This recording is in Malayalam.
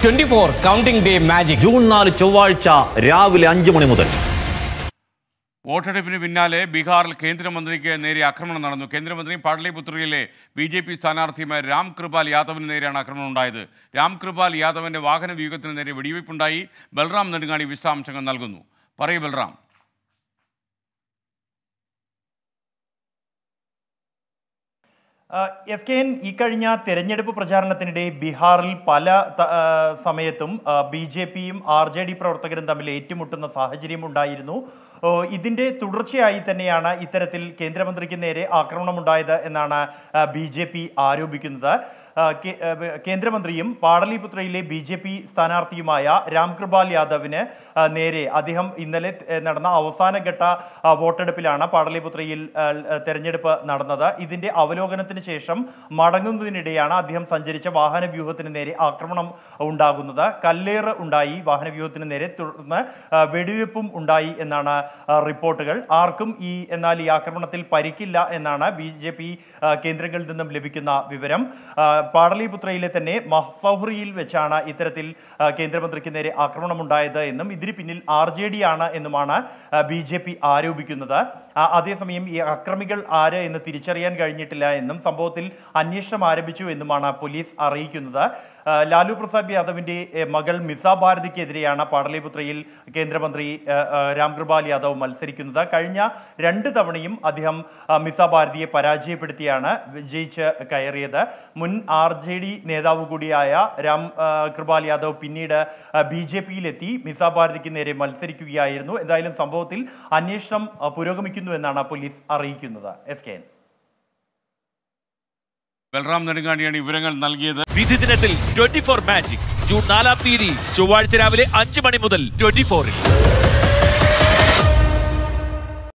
twenty four counting day magic June നാല് ചൊവ്വാഴ്ച രാവിലെ അഞ്ച് മണി മുതൽ വോട്ടെടുപ്പിന് പിന്നാലെ ബീഹാറിൽ കേന്ദ്രമന്ത്രിക്ക് നേരെ ആക്രമണം നടന്നു കേന്ദ്രമന്ത്രി പാടലിപുത്രയിലെ ബി ജെ പി സ്ഥാനാർത്ഥിയുമായ രാം കൃപാൽ യാദവിന് നേരെയാണ് ആക്രമണം ഉണ്ടായത് രാം കൃപാൽ യാദവിന്റെ വാഹന വ്യൂഹത്തിന് നേരെ വെടിവയ്പുണ്ടായി ബൽറാം നെടുങ്ങാടി വിശദാംശങ്ങൾ നൽകുന്നു പറയൂ ബൽറാം എസ് കെ എൻ ഈ കഴിഞ്ഞ തെരഞ്ഞെടുപ്പ് പ്രചാരണത്തിനിടെ ബീഹാറിൽ പല ത- ആ, സമയത്തും ബി ജെ പിയും ആർ ജെ ഡി പ്രവർത്തകരും തമ്മിൽ ഏറ്റുമുട്ടുന്ന സാഹചര്യം ഉണ്ടായിരുന്നു ഓ, ഇതിന്റെ തുടർച്ചയായി തന്നെയാണ് ഇത്തരത്തിൽ കേന്ദ്രമന്ത്രിക്ക് നേരെ ആക്രമണമുണ്ടായത് എന്നാണ് ബി ജെ പി ആരോപിക്കുന്നത് ആ, കേ- ആ, കേന്ദ്രമന്ത്രിയും പാടലിപുത്രയിലെ ബി ജെ പി സ്ഥാനാർത്ഥിയുമായ രാംകൃപാൽ യാദവിന് ആ, നേരെ അദ്ദേഹം ഇന്നലെ ത- നടന്ന അവസാനഘട്ട ആ, വോട്ടെടുപ്പിലാണ് പാടലിപുത്രയിൽ ആ, തെരഞ്ഞെടുപ്പ് നടന്നത് ഇതിന്റെ അവലോകനത്തിന് ശേഷം മടങ്ങുന്നതിനിടെയാണ് അദ്ദേഹം സഞ്ചരിച്ച വാഹന വ്യൂഹത്തിന് നേരെ ആക്രമണം ഉണ്ടാകുന്നത് കല്ലേറ് ഉണ്ടായി വാഹന വ്യൂഹത്തിന് നേരെ തുടർന്ന് ആ, വെടിവെപ്പും ഉണ്ടായി എന്നാണ് ആ, റിപ്പോർട്ടുകൾ ആർക്കും ഈ എന്നാൽ ഈ ആക്രമണത്തിൽ പരിക്കില്ല എന്നാണ് ബി ജെ പി കേന്ദ്രങ്ങളിൽ നിന്നും ലഭിക്കുന്ന വിവരം ആ, പാടലിപുത്രയിലെ തന്നെ മഹ്സൗറിയിൽ വെച്ചാണ് ഇത്തരത്തിൽ ആ, കേന്ദ്രമന്ത്രിക്ക് നേരെ ആക്രമണമുണ്ടായത് എന്നും ഇതിന് പിന്നിൽ ആർ ജെ ഡി ആണ് എന്നുമാണ് ബി ജെ പി ആരോപിക്കുന്നത് ആ, അതേസമയം ഈ അക്രമികൾ ആര് എന്ന് തിരിച്ചറിയാൻ കഴിഞ്ഞിട്ടില്ല എന്നും സംഭവത്തിൽ അന്വേഷണം ആരംഭിച്ചു എന്നുമാണ് പോലീസ് അറിയിക്കുന്നത് ആ, ലാലു പ്രസാദ് യാദവിന്റെ എ, മകൾ മിസ ഭാരതിക്കെതിരെയാണ് പാടലിപുത്രയിൽ കേന്ദ്രമന്ത്രി ആ, ആ, രാംകൃപാൽ യാദവ് മത്സരിക്കുന്നത് കഴിഞ്ഞ രണ്ട് തവണയും അദ്ദേഹം ആ, മിസ ഭാരതിയെ പരാജയപ്പെടുത്തിയാണ് വിജയിച്ച് കയറിയത് മുൻ ആർ ജെ ഡി നേതാവ് കൂടിയായ രാം ആ, കൃപാൽ യാദവ് പിന്നീട് ബി ജെ പിയിലെത്തി മിസ ഭാരതിക്ക് നേരെ മത്സരിക്കുകയായിരുന്നു എന്തായാലും സംഭവത്തിൽ അന്വേഷണം ആ, പുരോഗമിക്കുന്നു എന്നാണ് പോലീസ് അറിയിക്കുന്നത് എസ് കെ എൻ ബൽറാം നെടുങ്ങാടിയാണ് ഈ വിവരങ്ങൾ നൽകിയത് വിധി ദിനത്തിൽ ട്വന്റി ഫോർ മാജിക് ജൂൺ നാലാം തീയതി ചൊവ്വാഴ്ച രാവിലെ അഞ്ച് മണി മുതൽ ട്വന്റി ഫോറിൽ